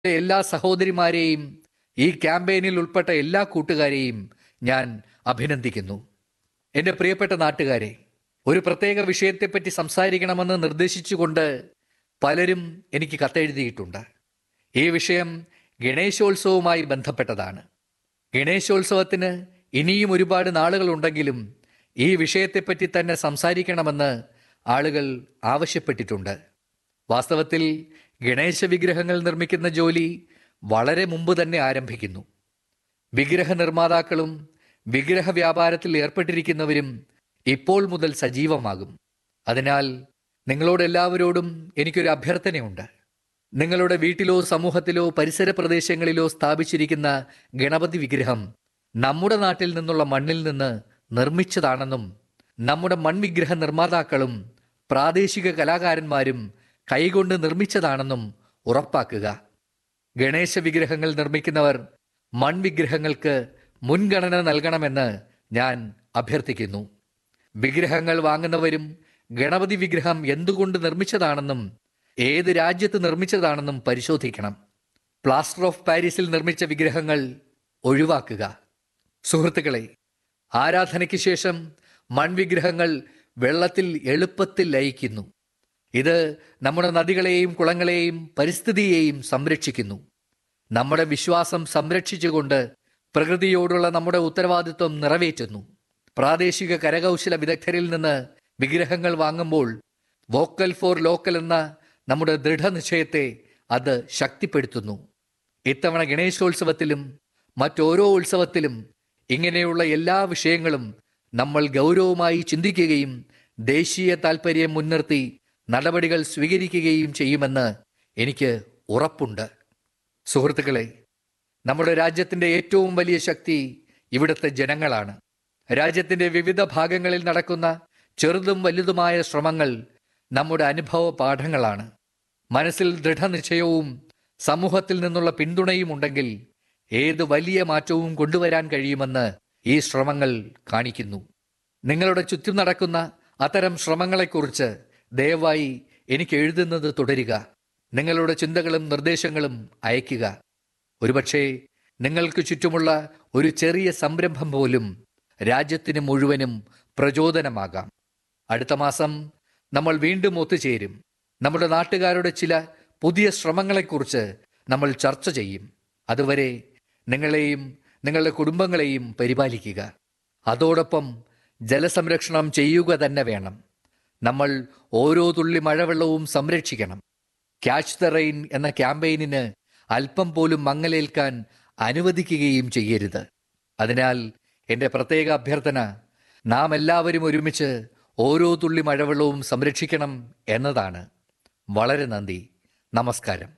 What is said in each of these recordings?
എല്ലാ സഹോദരിമാരെയും ഈ ക്യാമ്പയിനിൽ ഉൾപ്പെട്ട എല്ലാ കൂട്ടുകാരെയും ഞാൻ അഭിനന്ദിക്കുന്നു എൻ്റെ പ്രിയപ്പെട്ട നാട്ടുകാരെ ഒരു പ്രത്യേക വിഷയത്തെപ്പറ്റി സംസാരിക്കണമെന്ന് നിർദ്ദേശിച്ചുകൊണ്ട് പലരും എനിക്ക് കത്തെഴുതിയിട്ടുണ്ട് ഈ വിഷയം ഗണേശോത്സവവുമായി ബന്ധപ്പെട്ടതാണ് ഗണേശോത്സവത്തിന് ഇനിയും ഒരുപാട് നാളുകളുണ്ടെങ്കിലും ഈ വിഷയത്തെപ്പറ്റി തന്നെ സംസാരിക്കണമെന്ന് ആളുകൾ ആവശ്യപ്പെട്ടിട്ടുണ്ട് വാസ്തവത്തിൽ ഗണേശ വിഗ്രഹങ്ങൾ നിർമ്മിക്കുന്ന ജോലി വളരെ മുമ്പ് തന്നെ ആരംഭിക്കുന്നു വിഗ്രഹ നിർമ്മാതാക്കളും വിഗ്രഹ വ്യാപാരത്തിൽ ഏർപ്പെട്ടിരിക്കുന്നവരും ഇപ്പോൾ മുതൽ സജീവമാകും അതിനാൽ നിങ്ങളോട് എല്ലാവരോടും എനിക്കൊരു അഭ്യർത്ഥനയുണ്ട് നിങ്ങളുടെ വീട്ടിലോ സമൂഹത്തിലോ പരിസര പ്രദേശങ്ങളിലോ സ്ഥാപിച്ചിരിക്കുന്ന ഗണപതി വിഗ്രഹം നമ്മുടെ നാട്ടിൽ നിന്നുള്ള മണ്ണിൽ നിന്ന് നിർമ്മിച്ചതാണെന്നും നമ്മുടെ മൺവിഗ്രഹ നിർമ്മാതാക്കളും പ്രാദേശിക കലാകാരന്മാരും കൈകൊണ്ട് നിർമ്മിച്ചതാണെന്നും ഉറപ്പാക്കുക ഗണേശ വിഗ്രഹങ്ങൾ നിർമ്മിക്കുന്നവർ മൺവിഗ്രഹങ്ങൾക്ക് മുൻഗണന നൽകണമെന്ന് ഞാൻ അഭ്യർത്ഥിക്കുന്നു വിഗ്രഹങ്ങൾ വാങ്ങുന്നവരും ഗണപതി വിഗ്രഹം എന്തുകൊണ്ട് നിർമ്മിച്ചതാണെന്നും ഏത് രാജ്യത്ത് നിർമ്മിച്ചതാണെന്നും പരിശോധിക്കണം പ്ലാസ്റ്റർ ഓഫ് പാരീസിൽ നിർമ്മിച്ച വിഗ്രഹങ്ങൾ ഒഴിവാക്കുക സുഹൃത്തുക്കളെ ആരാധനയ്ക്ക് ശേഷം മൺവിഗ്രഹങ്ങൾ വെള്ളത്തിൽ എളുപ്പത്തിൽ ലയിക്കുന്നു ഇത് നമ്മുടെ നദികളെയും കുളങ്ങളെയും പരിസ്ഥിതിയെയും സംരക്ഷിക്കുന്നു നമ്മുടെ വിശ്വാസം സംരക്ഷിച്ചുകൊണ്ട് പ്രകൃതിയോടുള്ള നമ്മുടെ ഉത്തരവാദിത്വം നിറവേറ്റുന്നു പ്രാദേശിക കരകൗശല വിദഗ്ധരിൽ നിന്ന് വിഗ്രഹങ്ങൾ വാങ്ങുമ്പോൾ വോക്കൽ ഫോർ ലോക്കൽ എന്ന നമ്മുടെ ദൃഢനിശ്ചയത്തെ അത് ശക്തിപ്പെടുത്തുന്നു ഇത്തവണ ഗണേശോത്സവത്തിലും മറ്റോരോ ഉത്സവത്തിലും ഇങ്ങനെയുള്ള എല്ലാ വിഷയങ്ങളും നമ്മൾ ഗൗരവമായി ചിന്തിക്കുകയും ദേശീയ താൽപ്പര്യം മുൻനിർത്തി നടപടികൾ സ്വീകരിക്കുകയും ചെയ്യുമെന്ന് എനിക്ക് ഉറപ്പുണ്ട് സുഹൃത്തുക്കളെ നമ്മുടെ രാജ്യത്തിൻ്റെ ഏറ്റവും വലിയ ശക്തി ഇവിടുത്തെ ജനങ്ങളാണ് രാജ്യത്തിൻ്റെ വിവിധ ഭാഗങ്ങളിൽ നടക്കുന്ന ചെറുതും വലുതുമായ ശ്രമങ്ങൾ നമ്മുടെ അനുഭവ പാഠങ്ങളാണ് മനസ്സിൽ ദൃഢനിശ്ചയവും സമൂഹത്തിൽ നിന്നുള്ള പിന്തുണയും ഉണ്ടെങ്കിൽ ഏത് വലിയ മാറ്റവും കൊണ്ടുവരാൻ കഴിയുമെന്ന് ഈ ശ്രമങ്ങൾ കാണിക്കുന്നു നിങ്ങളുടെ ചുറ്റും നടക്കുന്ന അത്തരം ശ്രമങ്ങളെക്കുറിച്ച് ദയവായി എനിക്ക് എഴുതുന്നത് തുടരുക നിങ്ങളുടെ ചിന്തകളും നിർദ്ദേശങ്ങളും അയയ്ക്കുക ഒരുപക്ഷെ നിങ്ങൾക്ക് ചുറ്റുമുള്ള ഒരു ചെറിയ സംരംഭം പോലും രാജ്യത്തിന് മുഴുവനും പ്രചോദനമാകാം അടുത്ത മാസം നമ്മൾ വീണ്ടും ഒത്തുചേരും നമ്മുടെ നാട്ടുകാരുടെ ചില പുതിയ ശ്രമങ്ങളെക്കുറിച്ച് നമ്മൾ ചർച്ച ചെയ്യും അതുവരെ നിങ്ങളെയും നിങ്ങളുടെ കുടുംബങ്ങളെയും പരിപാലിക്കുക അതോടൊപ്പം ജലസംരക്ഷണം ചെയ്യുക തന്നെ വേണം നമ്മൾ ഓരോ തുള്ളി മഴവെള്ളവും സംരക്ഷിക്കണം ക്യാച്ച് ദ റെയിൻ എന്ന ക്യാമ്പയിനിന് അല്പം പോലും മങ്ങലേൽക്കാൻ അനുവദിക്കുകയും ചെയ്യരുത് അതിനാൽ എൻ്റെ പ്രത്യേക അഭ്യർത്ഥന നാം എല്ലാവരും ഒരുമിച്ച് ഓരോ തുള്ളി മഴവെള്ളവും സംരക്ഷിക്കണം എന്നതാണ് വളരെ നന്ദി നമസ്കാരം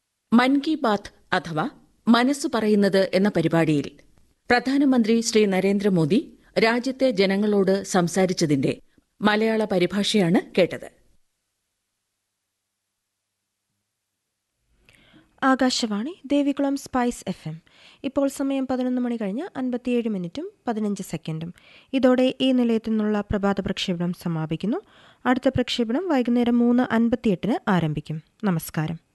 മൻ കി ബാത്ത് അഥവാ മനസ്സ് പറയുന്നത് എന്ന പരിപാടിയിൽ പ്രധാനമന്ത്രി ശ്രീ നരേന്ദ്രമോദി രാജ്യത്തെ ജനങ്ങളോട് സംസാരിച്ചതിന്റെ മലയാള പരിഭാഷയാണ് കേട്ടത് Akashvani Devikulam spice F M ഇപ്പോൾ സമയം പതിനൊന്ന് മണി കഴിഞ്ഞ് അൻപത്തിയേഴ് മിനിറ്റും പതിനഞ്ച് സെക്കൻഡും ഇതോടെ ഈ നിലയത്തിൽ നിന്നുള്ള പ്രഭാത പ്രക്ഷേപണം സമാപിക്കുന്നു അടുത്ത പ്രക്ഷേപണം വൈകുന്നേരം മൂന്ന് അൻപത്തിയെട്ടിന് ആരംഭിക്കും നമസ്കാരം